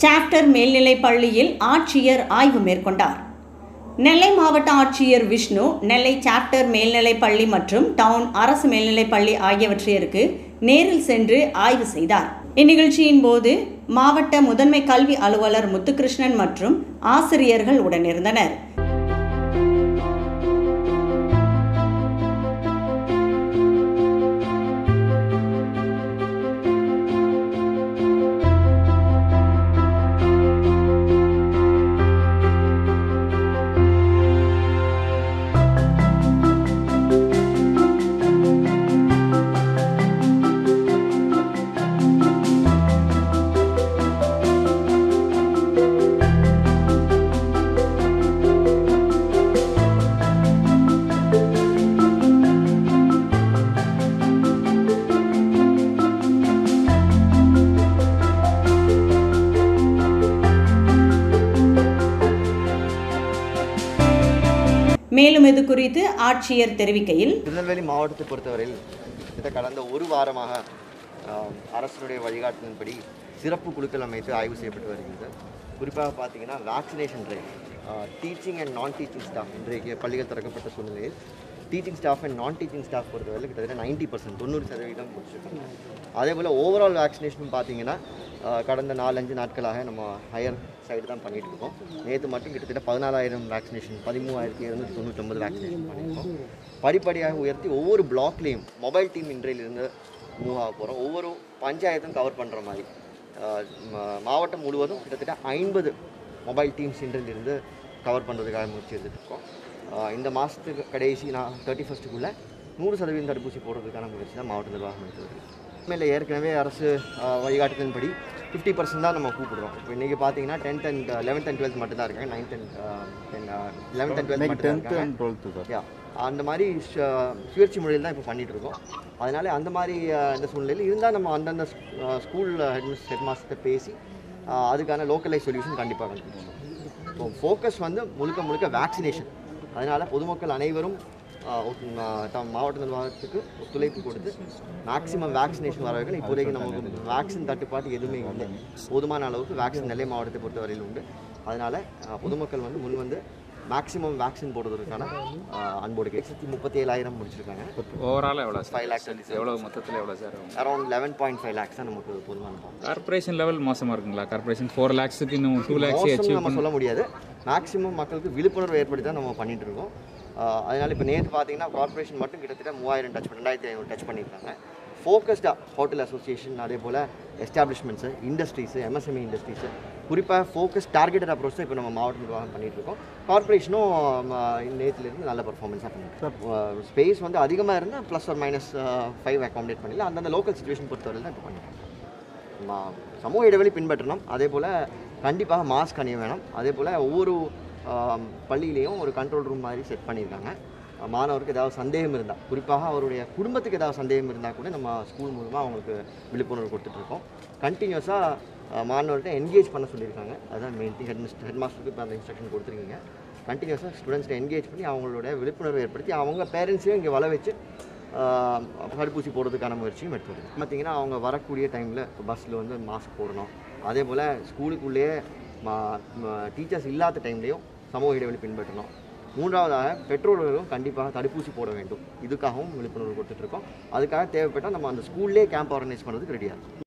Chapter மேல்நிலைப் பள்ளியில் ஆட்சியர் ஆய்வு மேற்கொண்டார் நெல்லை மாவட்ட ஆட்சியர் விஷ்ணு நெல்லை சாப்டர் மேல்நிலைப் பள்ளி மற்றும் டவுன் அரசு மேல்நிலைப் பள்ளி ஆகியவற்றிற்கு நேரில் சென்று ஆய்வு செய்தார் இந்நிகழ்ச்சியின் போது மாவட்ட முதன்மை கல்வி அலுவலர் முத்துகிருஷ்ணன் மற்றும் ஆசிரியர்கள் உடனிருந்தனர் மேலும் இது குறித்து ஆட்சியர் தெரிவிக்கையில் திருநெல்வேலி மாவட்டத்தை பொறுத்தவரையில் கிட்டத்தட்ட கடந்த ஒரு வாரமாக ஆஹ், அரசினுடைய வழிகாட்டின்படி சிறப்பு குழுக்கள் அமைத்து ஆய்வு செய்யப்பட்டு வருகிறது குறிப்பாக பார்த்தீங்கன்னா vaccination rate teaching and non teaching staff இன்றைக்கு பள்ளிகள் திறக்கப்பட்ட சூழ்நிலையில் teaching staff and non teaching staff பொறுத்தவரையில் கிட்டத்தட்ட நைன்ட்டி பர்சன்ட் தொண்ணூறு சதவீதம் முடிச்சிருக்காங்க அதே போல் ஓவரால் வேக்சினேஷன் பார்த்தீங்கன்னா ஆஹ், கடந்த நாலஞ்சு நாட்களாக நம்ம ஹையர் சைடு தான் பண்ணிட்டு இருக்கோம் நேற்று மட்டும் கிட்டத்தட்ட பதினாலாயிரம் வேக்சினேஷன் பதிமூவாயிரத்தி இருநூற்றி தொண்ணூற்றொம்பது வேக்சினேஷன் பண்ணியிருக்கோம் படிப்படியாக உயர்த்தி ஒவ்வொரு பிளாக்லேயும் மொபைல் டீம் இன்றையிலிருந்து மூவ் ஆக போகிறோம் ஒவ்வொரு பஞ்சாயத்தும் கவர் பண்ணுற மாதிரி ஆஹ் ம- மாவட்டம் முழுவதும் கிட்டத்தட்ட ஐம்பது மொபைல் டீம்ஸ் இன்றிலிருந்து கவர் பண்ணுறதுக்காக முயற்சி எடுத்துட்டு இருக்கோம் ஆஹ் இந்த மாதத்துக்கு கடைசி நான் தேர்ட்டி ஃபஸ்ட்டுக்குள்ளே நூறு சதவீதம் தடுப்பூசி போடுறதுக்கான முயற்சி தான் மாவட்ட நிர்வாகம் எடுத்து வருது மேலே ஏற்கனவே அரசு ஆஹ், வழிகாட்டுதலின்படி ஃபிஃப்டி பர்சன்ட் தான் நம்ம கூப்பிடுறோம் இப்போ இன்றைக்கி பார்த்தீங்கன்னா tenth and eleventh and twelfth மட்டும் தான் இருக்காங்க ninth and ten eleventh and twelfth மட்டும் தான் இருக்காங்க டுவெல்த்து சார் யா அந்த மாதிரி சு- சுழற்சி முறையில் தான் இப்போ பண்ணிட்டு இருக்கோம் அதனால அந்த மாதிரி அஹ், இந்த சூழ்நிலையில் இருந்தால் நம்ம அந்தந்த ஸ்கூல் ஹெட் ஹெட் மாஸ்டர்கிட்ட பேசி அஹ், அதுக்கான லோக்கலைஸ் சொல்யூஷன் கண்டிப்பாக கண்டுபிடிச்சோம் இப்போ ஃபோக்கஸ் வந்து முழுக்க முழுக்க வேக்சினேஷன் அதனால் பொதுமக்கள் அனைவரும் அஹ், ஒத்து- ம- தம் மாவட்ட நிர்வாகத்துக்கு ஒத்துழைப்பு கொடுத்து மேக்ஸிமம் வேக்சினேஷன் வர வைக்கணும் இப்போதைக்கு நமக்கு வேக்சின் தட்டுப்பாடு எதுவுமே இல்லை போதுமான அளவுக்கு வேக்சின் நெல்லை மாவட்டத்தை பொறுத்தவரையில் உண்டு அதனால் பொதுமக்கள் வந்து முன் வந்து மேக்ஸிமம் வேக்சின் போடுவதற்கான அஹ், அன்போடு லட்சத்தி முப்பத்தி ஏழாயிரம் முடிச்சிருக்காங்க ஓவராலாக எவ்வளோ சார் ஃபைவ் லேக்ஸ் எவ்வளோ மொத்தத்தில் எவ்வளோ சார் ஆகும் around eleven point five lakhs தான் நமக்கு போதுமான பணம். கார்பரேஷன் லெவல் மோசமாக இருக்குங்களா கார்பரேஷன் ஃபோர் லேக்ஸுக்கு இன்னும் டூ லேக்ஸே மோசம்னு அச்சீவ் நம்ம சொல்ல முடியாது மேக்ஸிமம் மக்களுக்கு விழிப்புணர்வு ஏற்படுத்தி தான் நம்ம பண்ணிட்டு இருக்கோம் அஹ், அதனால இப்போ நேற்று பார்த்தீங்கன்னா கார்ப்பரேஷன் மட்டும் கிட்டத்தட்ட மூவாயிரம் டச் ரெண்டாயிரத்தி ஐநூறு டச் பண்ணியிருக்காங்க ஃபோக்கஸ்டாக ஹோட்டல் அசோசியேஷன் அதே போல் எஸ்டாப்ளிஷ்மெண்ட்ஸு இண்டஸ்ட்ரீஸு எம்எஸ்எம்இ இண்டஸ்ட்ரீஸு குறிப்பாக ஃபோக்கஸ் டார்கெட்டட் அப்ரோச் தான் இப்போ நம்ம மாவட்ட நிர்வாகம் பண்ணிட்டு இருக்கோம் கார்ப்பரேஷனும் நேற்றுலேருந்து நல்ல பர்ஃபார்மன்ஸாக பண்ணிட்டு ஸ்பேஸ் வந்து அதிகமாக இருந்தால் ப்ளஸ் ஒரு மைனஸ் ஃபைவ் அகாமடேட் பண்ணல அந்தந்த லோக்கல் சுச்சுவேஷன் பொறுத்தவரை தான் இப்போ பண்ணிட்டு இருக்கோம் மா- சமூக இடைவெளி பின்பற்றணும் அதே போல் கண்டிப்பாக மாஸ்க் அணிய வேணும் அதே போல் ஒவ்வொரு ஆம், பள்ளியிலையும் ஒரு கண்ட்ரோல் ரூம் மாதிரி செட் பண்ணியிருக்காங்க அஹ், மாணவருக்கு ஏதாவது சந்தேகம் இருந்தால் குறிப்பாக அவருடைய குடும்பத்துக்கு ஏதாவது சந்தேகம் இருந்தால் கூட நம்ம ஸ்கூல் மூலமாக அவங்களுக்கு விழிப்புணர்வு கொடுத்துட்ருக்கோம் கண்டினியூஸாக மாணவர்கிட்ட என்கேஜ் பண்ண சொல்லியிருக்காங்க அதுதான் main thing head mister head மாஸ்டருக்கு இப்போ அந்த இன்ஸ்ட்ரக்ஷன் கொடுத்துருக்கீங்க கண்டினியூஸாக ஸ்டூடெண்ட்ஸ்ட்டை என்கேஜ் பண்ணி அவங்களோட விழிப்புணர்வு ஏற்படுத்தி அவங்க பேரண்ட்ஸையும் இங்கே வள வச்சு ஆஹ் தடுப்பூசி போடுறதுக்கான முயற்சியும் எடுத்து வருது பார்த்தீங்கன்னா அவங்க வரக்கூடிய டைமில் பஸ்ஸில் வந்து மாஸ்க் போடணும் அதே போல் ஸ்கூலுக்குள்ளேயே டீச்சர்ஸ் இல்லாத டைம்லேயும் சமூக இடைவெளி பின்பற்றணும் மூன்றாவதாக பெற்றோர்களும் கண்டிப்பாக தடுப்பூசி போட வேண்டும் இதுக்காகவும் விழிப்புணர்வு கொடுத்துட்ருக்கோம் அதுக்காக தேவைப்பட்டால் நம்ம அந்த ஸ்கூல்லே கேம்ப் ஆர்கனைஸ் பண்ணுறதுக்கு ரெடியாக இருக்கும்